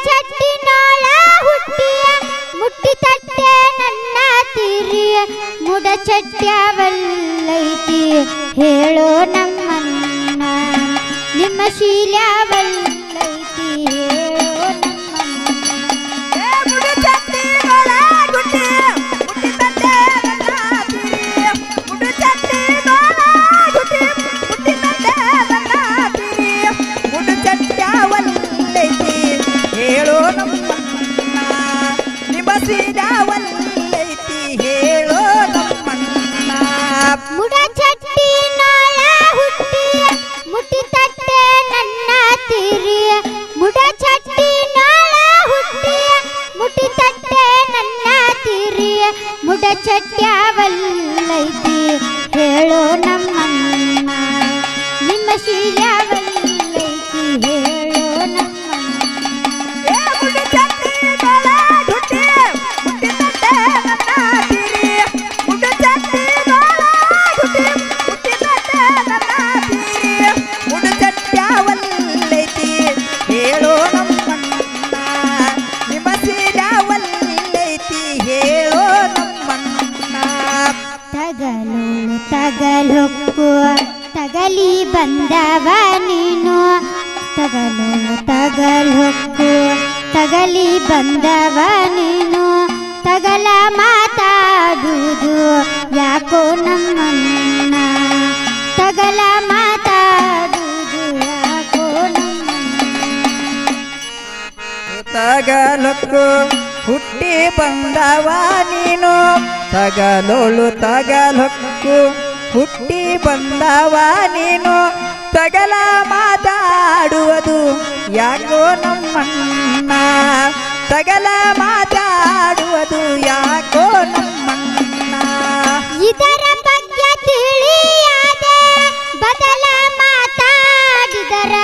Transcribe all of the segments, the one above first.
ಚಟ್ಟಿನಾಳ ಹುಟ್ಟಿಯ ಮುಟ್ಟಿ ತಟ್ಟೆ ನನ್ನ ತಿರಿಯ ಮುಡ ಚಟ್ಯವಲ್ಲೈತಿ ಹೇಳೋ ನಮ್ಮನ್ನ ನಿಮ್ಮ ಶೀಲವಲ್ಲೈತಿ ಹೇಳೋ ನಮ್ಮನ್ನ ಹೇಳೋ ನಮ್ಮನ್ನ ನಿಬಸಿದವಲ್ಲೈತಿ ಹೇಳೋ ನಮ್ಮನ್ನ ಮುಡ ಚಟ್ಟಿ ನಾಳ ಹುಟ್ಟಿಯ ಮುಟ್ಟಿ ತಟ್ಟೆ ನನ್ನ ತಿರಿಯ ಮುಡ ಚಟ್ಟಿ ನಾಳ ಹುಟ್ಟಿಯ ಮುಟ್ಟಿ ತಟ್ಟೆ ನನ್ನ ತಿರಿಯ ಮುಡ ಚಟ್ಯವಲ್ಲೈತಿ ಹೇಳೋ ನಮ್ಮನ್ನ ನಿಮ್ಮ ಶೀಲವಲ್ಲೈತಿ ಹೇಳೋ ನಮ್ಮನ್ನ ಏ ಮುಡಿ ಚಟ್ಟಿ ಬಾಳ ದುಡ್ಡಿ, ಮುಟ್ಟಿ ತಟ್ಟೆ ನನ್ನ ತಿರಿ. ಮುಡಿ ಚಟ್ಟಿ ಬಾಳ ದುಡ್ಡಿ, ಮುಟ್ಟಿ ತಟ್ಟೆ ನನ್ನ ತಿರಿ. ಮುಡಿ ಚಟ್ಯವಲ್ಲೈತಿ, ಹೇಳೋ ನಮ್ಮನ್ನ. ನಿಮಸಿದವಲ್ಲೈತಿ, ಹೇಳೋ ನಮ್ಮನ್ನ. ತಗಲೋಳು ತಗಲೊಕ್ಕು ತಗಲಿ ಬಂದವ ನೀನು ತಗಲೋಳು ತಗಲೊಕ್ಕು ತಗಲಿ ಬಂದವ ನೀನು ತಗಲ ಮಾತಾಡುವುದು ಯಾಕೋ ನಮ್ಮನ್ನ ತಗಲ ಮಾತಾಡುವುದು ಯಾಕೋ ನಮ್ಮನ್ನ ತಗಲೊಕ್ಕು ಹುಟ್ಟಿ ಬಂದವ ನೀನು ತಗಲೋಳು ತಗಲೊಕ್ಕು ಹುಟ್ಟಿ ಬಂದವ ನೀನು ತಗಲ ಮಾತಾಡುವುದು ಯಾಕೋ ನಮ್ಮನ್ನ ತಗಲ ಮಾತಾಡುವುದು ಯಾಕೋ ನಮ್ಮನ್ನ ಇದರ ಬಗ್ಗೆ ತಿಳಿಯದೆ ಬದಲ ಮಾತಾಡಿದರ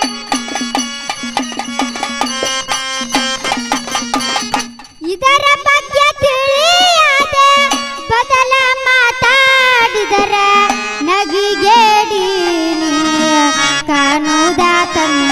ಇದರ ಬಗ್ಗೆ ತಿಳಿಯದೆ ಬದಲ ಮಾತಾಡಿದರ ನಗಿಗೇಡಿ ಕಾಣುದಾತನ್ನ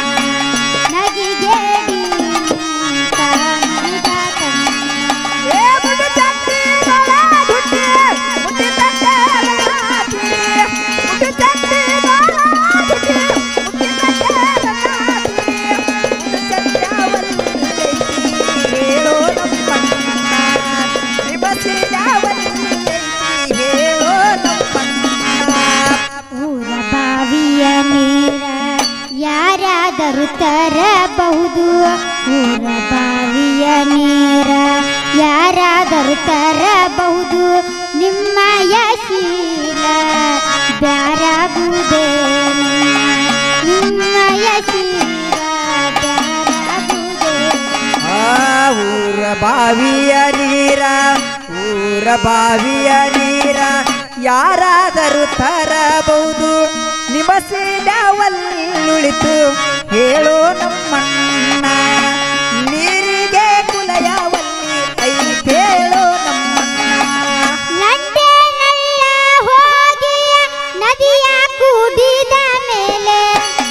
ನಗಿಗೇಡಿ ಕಾಣುದಾತನ್ನ ಏ ಮುಡಿ ಚಟ್ಟಿ ಬಾಳ ದುಡ್ಡಿ, ಮುಟ್ಟಿ ತಟ್ಟೆ ಲಗಾತಿ. ಮುಡಿ ಚಟ್ಟಿ ಬಾಳ ದುಡ್ಡಿ, ಮುಟ್ಟಿ ತಟ್ಟೆ ಲಗಾತಿ. ಮುಡಿ ಚಟ್ಯವಲ್ಲೈತಿ, ಹೇಳೋ ನಮ್ಮನ್ನ. ನಿಬಸಿದವಲ್ಲೈತಿ, ಹೇಳೋ ನಮ್ಮನ್ನ. ಊರ ಬಾವಿಯ ನೀರ ಯಾರಾದರೂ ತರಬಹುದು ಊರ ಬಾವಿಯ ನೀರ ಯಾರಾದರೂ ತರಬಹುದು ನಿಮ್ಮಯ ಶೀಲ ಬ್ಯಾರಾಗುವುದೇನು ನಿಮ್ಮಯ ಶೀಲ ಬ್ಯಾರಾಗುವುದೇನು ಆ ಊರ ಬಾವಿಯ ನೀರ ಊರ ಬಾವಿಯ ನೀರ ಯಾರಾದರೂ ತರಬಹುದು ನಿಮಸಿದವಲ್ಲುಳಿತು ಹೇಳೋ ನಮ್ಮಣ್ಣ ನೀರಿಗೆ ಕುಲಯವಲ್ಲಿ ಐತೇಳೋ ನಮ್ಮಣ್ಣ ಲಂಡನ್ನೆಲ್ಲ ಹೋಗಿ ನದಿಯ ಕೂಡಿದ ಮೇಲೆ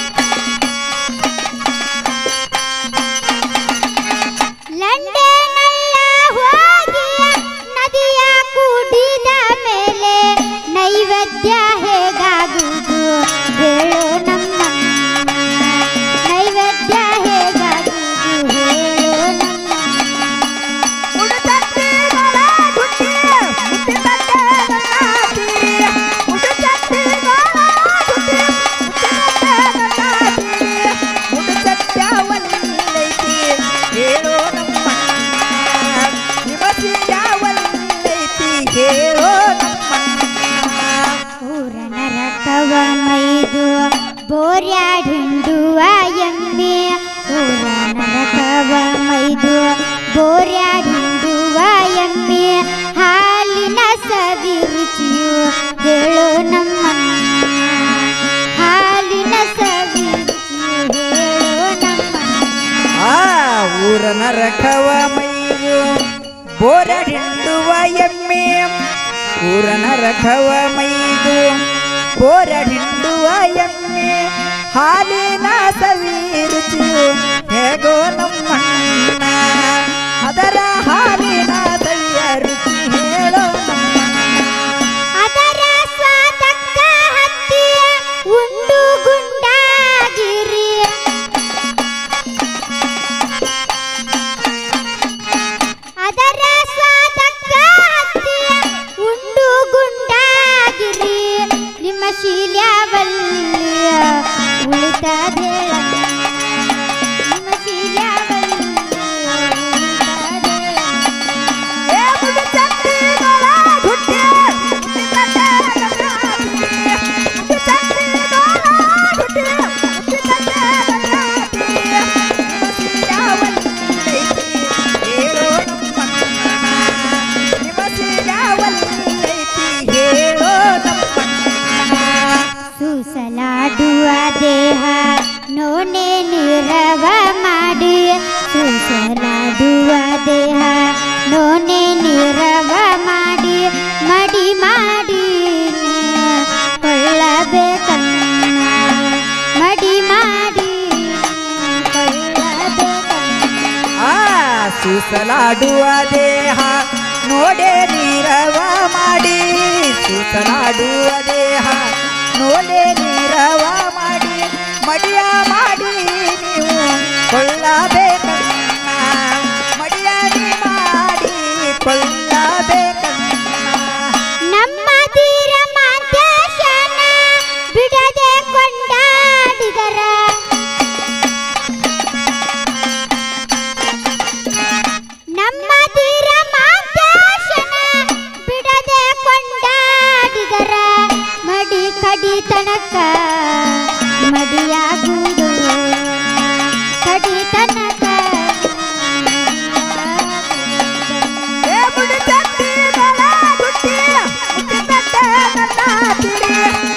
ಲಂಡನ್ನೆಲ್ಲ ಹೋಗಿ ನದಿಯ ಕೂಡಿದ ಮೇಲೆ ನೈವೇದ್ಯ ಹೇಗಾಗುವುದು ಹೇಳೋ ನಮ್ಮ ನೈವೇದ್ಯ ಹೇಗಾಗುವುದು ಹೇಳೋ ನಮ್ಮ ಮುಡುಚಟ್ಟಿ ಬಾಳ ದುಡ್ಡಿ, ಮುಟ್ಟಿ ತಟ್ಟೆ ಲಗಾತಿ. ಮುಡುಚಟ್ಟಿ ಬಾಳ ದುಡ್ಡಿ, ಮುಟ್ಟಿ ತಟ್ಟೆ ಲಗಾತಿ. ಮುಡುಚಟ್ಯವಲ್ಲೈತಿ, ಹೇಳೋ ನಮ್ಮಣ್ಣ. ನಿಮಸಿದವಲ್ಲೈತಿ, ಹೇಳೋ ನಮ್ಮಣ್ಣ. ಊರ ನರಕವ ಮೈದು ಬೋರ್ಯಾಡಿಂಡುವ ಎಮ್ಮೆ ಊರ ನರಕವ ಮೈದು ಬೋರ್ಯಾಡಿಂಡುವ ಎಮ್ಮೆ ಹಾಲಿನ ಸವಿ ರುಚಿಯು ಹೇಳೋ ನಮ್ಮ ಹಾಲಿನ ಸವಿ ರುಚಿಯು ಹೇಳೋ ನಮ್ಮ ಆ ಊರ ನರಕವ ಮೈಯು ಬೋರ ಹಿಂಡುವ ಎಮ್ಮೆ ಊರ ನರಕವ ಮೈದು ಬೋರ ಹಿಂಡುವ ಎಮ್ಮೆ ಹಾಲಿನ ಸವಿ ರುಚಿಯು ಹೇಗೋ ನಮ್ಮಣ್ಣ ಅದರ ಹಾಲಿನ ಸವಿಯ ರುಚಿ ಹೇಳೋ ನಮ್ಮಣ್ಣ ಅದರ ಸ್ವಾದಕ್ಕ ಹತ್ತಿಯ ಉಂಡು ಗುಂಡಾಗಿರಿ ಅದರ ಸ್ವಾದಕ್ಕ ಹತ್ತಿಯ ಉಂಡು ಗುಂಡಾಗಿರಿ ನಿಮ್ಮ ಶೀಲ್ಯಾವಲ್ಲಿಯ ಉಳಿತದೇಳ ನಿಮ್ಮ ಶೀಲ್ಯಾವಲ್ಲಿಯ ಉಳಿತದೇಳ ಏ ಮುಡಿ ಚಂದಿದೊಳ ಗುಡ್ಡೆ, ಮುಡಿ ಚಂದೆ ಗಂಗಾತಿ. ಮುಡಿ ಚಂದಿದೊಳ ಗುಡ್ಡೆ, ಮುಡಿ ಚಂದೆ ಗಂಗಾತಿ. ನಿಮಸಿಯಾವಲ್ಲೈತಿ ಹೇಳೋ ನಮ್ಮಣ್ಣ. ನಿಮಸಿಯಾವಲ್ಲೈತಿ ಹೇಳೋ ನಮ್ಮಣ್ಣ. ಸೂಸಲಾಡುವ ದೇಹ ನೋನೆ ನಿರವ ಮಾಡಿ ಸೂಸಲಾಡುವ ದೇಹ ನೋನೆ ನಿರವ ಮಾಡಿ ಮಡಿ ಮಾಡಿ ಕೊಳ್ಳಬೇಕನ್ನ ಮಡಿ ಮಾಡಿ ಕೊಳ್ಳಬೇಕನ್ನ ಆ ಸೂಸಲಾಡುವ ದೇಹ ನೋಡೆ ನೀರವ ಮಾಡಿ ಸೂಸಲಾಡುವ ದೇಹ ನೋಡೆ ನೀರವ ಮಾಡಿ ಮಡಿಯ ಮಾಡಿ ನೀವು ಕೊಳ್ಳಬೇಕನ್ನ ಮಡಿಯ ನೀ ಮಾಡಿ ಕೊಳ್ಳಬೇಕನ್ನ ನಮ್ಮ ತೀರ ಮಾಂತ್ಯಾಶನ ಬಿಡದೆ ಕೊಂಡಾಡಿದರ ನಮ್ಮ ತೀರ ಮಾಂತ್ಯಾಶನ ಬಿಡದೆ ಕೊಂಡಾಡಿದರ ಮಡಿ ಕಡಿ ತನಕ ಮಡಿಯಾಗುವುದು ಕಡಿ ತನಕ ಏ ಮುಡಿ ಚಂದಿದೊಳ ಗುಡ್ಡಿ, ಮುಡಿ ಚಂದೆ ಗಂಗಾತಿರಿ.